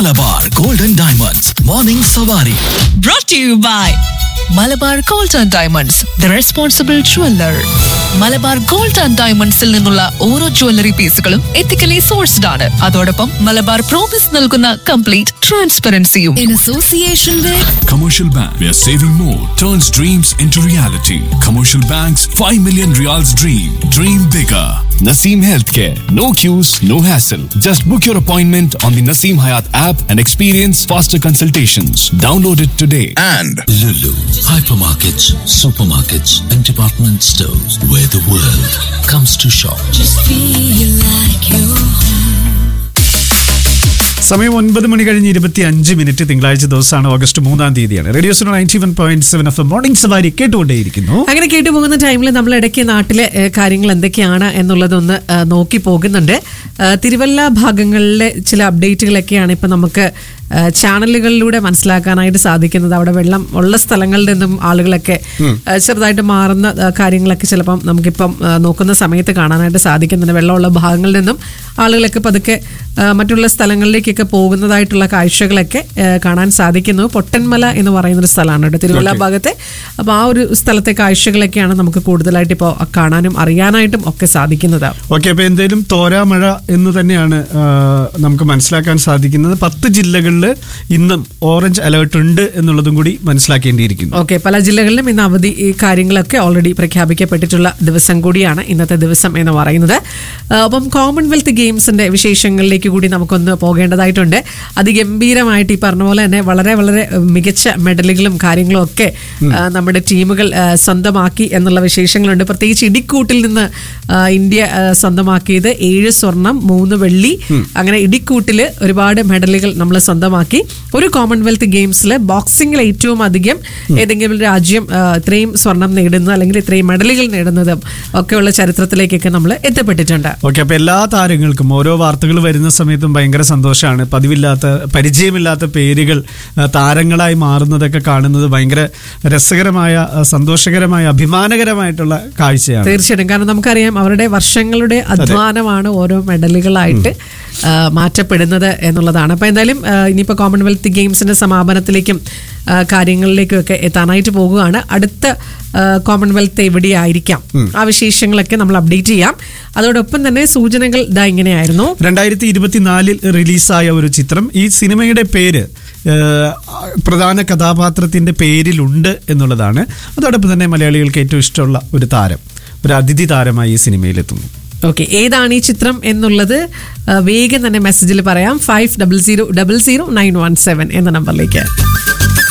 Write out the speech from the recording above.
Malabar golden diamonds morning സവാരി brought to you by Malabar gold and diamonds the responsible jeweller Malabar gold and ഡയമണ്ട്സിൽ നിന്നുള്ള ഓരോ jewellery പീസുകളും ethically sourced ആണ് അതോടൊപ്പം മലബാർ പ്രോമിസ് നൽകുന്ന കംപ്ലീറ്റ് ട്രാൻസ്പെറൻസിയും in association with Commercial Bank, where saving more turns dreams into reality. Commercial Bank's 5 million reals dream. Dream bigger. Naseem Healthcare. No queues, no hassle. Just book your appointment on the Naseem Hayat app and experience faster consultations. Download it today. and Lulu, hypermarkets, supermarkets, and department stores where the world comes to shop. സമയം ഒൻപത് മണി കഴിഞ്ഞ് ഇരുപത്തി അഞ്ച് minute തിങ്കളാഴ്ച ദിവസമാണ് August മൂന്നാം തീയതിയാണ് radio zone ninety one point seven F morning സവാരി കേട്ടുകൊണ്ടേയിരിക്കുന്നു അങ്ങനെ കേട്ടു പോകുന്ന ടൈമിൽ നമ്മൾ ഇടയ്ക്ക് നാട്ടിലെ ഏഹ്, കാര്യങ്ങൾ എന്തൊക്കെയാണ് എന്നുള്ളതൊന്ന് ഏഹ്, നോക്കി പോകുന്നുണ്ട് ഏഹ്, തിരുവല്ല ഭാഗങ്ങളിലെ ചില അപ്ഡേറ്റുകളൊക്കെയാണ് ഇപ്പം നമുക്ക് ഏഹ്, ചാനലുകളിലൂടെ മനസ്സിലാക്കാനായിട്ട് സാധിക്കുന്നത് അവിടെ വെള്ളം ഉള്ള സ്ഥലങ്ങളിൽ നിന്നും ആളുകളൊക്കെ ഏഹ്, ചെറുതായിട്ട് മാറുന്ന ഏഹ്, കാര്യങ്ങളൊക്കെ ചിലപ്പം നമുക്കിപ്പം ഏഹ്, നോക്കുന്ന സമയത്ത് കാണാനായിട്ട് സാധിക്കുന്നുണ്ട് വെള്ളമുള്ള ഭാഗങ്ങളിൽ നിന്നും ആളുകളൊക്കെ പതുക്കെ ഏഹ്, മറ്റുള്ള സ്ഥലങ്ങളിലേക്കൊക്കെ പോകുന്നതായിട്ടുള്ള കാഴ്ചകളൊക്കെ ഏഹ്, കാണാൻ സാധിക്കുന്നു പൊട്ടൻമല എന്ന് പറയുന്ന ഒരു സ്ഥലമാണ് കേട്ടോ തിരുവല്ല ഭാഗത്തെ അപ്പോൾ ആ ഒരു സ്ഥലത്തെ കാഴ്ചകളൊക്കെയാണ് നമുക്ക് കൂടുതലായിട്ട് ഇപ്പോൾ കാണാനും അറിയാനായിട്ടും ഒക്കെ സാധിക്കുന്നത് ഓക്കെ അപ്പൊ എന്തായാലും തോരാമഴ എന്ന് തന്നെയാണ് ആ, നമുക്ക് മനസ്സിലാക്കാൻ സാധിക്കുന്നത് പത്ത് ജില്ലകളിൽ ഇന്നും ഓറഞ്ച് അലേർട്ട് ഉണ്ട് എന്നുള്ളതും കൂടി മനസ്സിലാക്കേണ്ടിയിരിക്കുന്നു ഓക്കെ പല ജില്ലകളിലും ഇന്ന് അവധി ഈ കാര്യങ്ങളൊക്കെ ഓൾറെഡി പ്രഖ്യാപിക്കപ്പെട്ടിട്ടുള്ള ദിവസം കൂടിയാണ് ഇന്നത്തെ ദിവസം എന്ന് പറയുന്നത് ആ, അപ്പം കോമൺവെൽത്ത് ഗെയിംസിന്റെ വിശേഷങ്ങളിലേക്ക് കൂടി നമുക്കൊന്ന് പോകേണ്ടതായിട്ടുണ്ട് അതിഗംഭീരമായിട്ട് ഈ പറഞ്ഞ പോലെ തന്നെ വളരെ വളരെ മികച്ച മെഡലുകളും കാര്യങ്ങളും ഒക്കെ ആ, നമ്മുടെ ടീമുകൾ ആ, സ്വന്തമാക്കി എന്നുള്ള വിശേഷങ്ങളുണ്ട് പ്രത്യേകിച്ച് ഇടിക്കൂട്ടിൽ നിന്ന് ആ, ഇന്ത്യ ആ, സ്വന്തമാക്കിയത് ഏഴ് സ്വർണം മൂന്ന് വെള്ളി അങ്ങനെ ഇടിക്കൂട്ടിൽ ഒരുപാട് മെഡലുകൾ നമ്മൾ സ്വന്തമാക്കി ഒരു കോമൺവെൽത്ത് ഗെയിംസിൽ ബോക്സിംഗിൽ ഏറ്റവും അധികം ഏതെങ്കിലും ഒരു രാജ്യം ആ, ഇത്രയും സ്വർണം നേടുന്നത് അല്ലെങ്കിൽ ഇത്രയും മെഡലുകൾ നേടുന്നതും ഒക്കെയുള്ള ചരിത്രത്തിലേക്കൊക്കെ നമ്മൾ എത്തപ്പെട്ടിട്ടുണ്ട് ഓക്കെ അപ്പൊ എല്ലാ താരങ്ങൾക്കും ഓരോ വാർത്തകൾ വരുന്ന സമയത്തും ഭയങ്കര സന്തോഷമാണ് പതിവില്ലാത്ത പരിചയമില്ലാത്ത പേരുകൾ ആ, താരങ്ങളായി മാറുന്നതൊക്കെ കാണുന്നത് ഭയങ്കര രസകരമായ ആ, സന്തോഷകരമായ അഭിമാനകരമായിട്ടുള്ള കാഴ്ചയാണ് തീർച്ചയായിട്ടും കാരണം നമുക്കറിയാം അവരുടെ വർഷങ്ങളുടെ അധ്വാനമാണ് ഓരോ മെഡലുകളായിട്ട് ആ, മാറ്റപ്പെടുന്നത് എന്നുള്ളതാണ് അപ്പൊ എന്തായാലും ആ, ഇനിയിപ്പോ കോമൺവെൽത്ത് ഗെയിംസിന്റെ സമാപനത്തിലേക്കും ആ, കാര്യങ്ങളിലേക്കും ഒക്കെ എത്താനായിട്ട് പോകുകയാണ് അടുത്ത ആ, കോമൺവെൽത്ത് എവിടെയായിരിക്കാം ആ വിശേഷങ്ങളൊക്കെ നമ്മൾ അപ്ഡേറ്റ് ചെയ്യാം അതോടൊപ്പം തന്നെ സൂചനകൾ ഇതാ ഇങ്ങനെയായിരുന്നു രണ്ടായിരത്തി ഇരുപത്തിനാലിൽ റിലീസായ ഒരു ചിത്രം ഈ സിനിമയുടെ പേര് ഏഹ്, പ്രധാന കഥാപാത്രത്തിന്റെ പേരിലുണ്ട് എന്നുള്ളതാണ് അതോടൊപ്പം തന്നെ മലയാളികൾക്ക് ഏറ്റവും ഇഷ്ടമുള്ള ഒരു താരം ഒരു അതിഥി താരമായി ഈ സിനിമയിലെത്തുന്നു ഓക്കെ ഏതാണ് ഈ ചിത്രം എന്നുള്ളത് ആ, വേഗം തന്നെ മെസ്സേജിൽ പറയാം five double zero double zero nine one seven എന്ന നമ്പറിലേക്ക്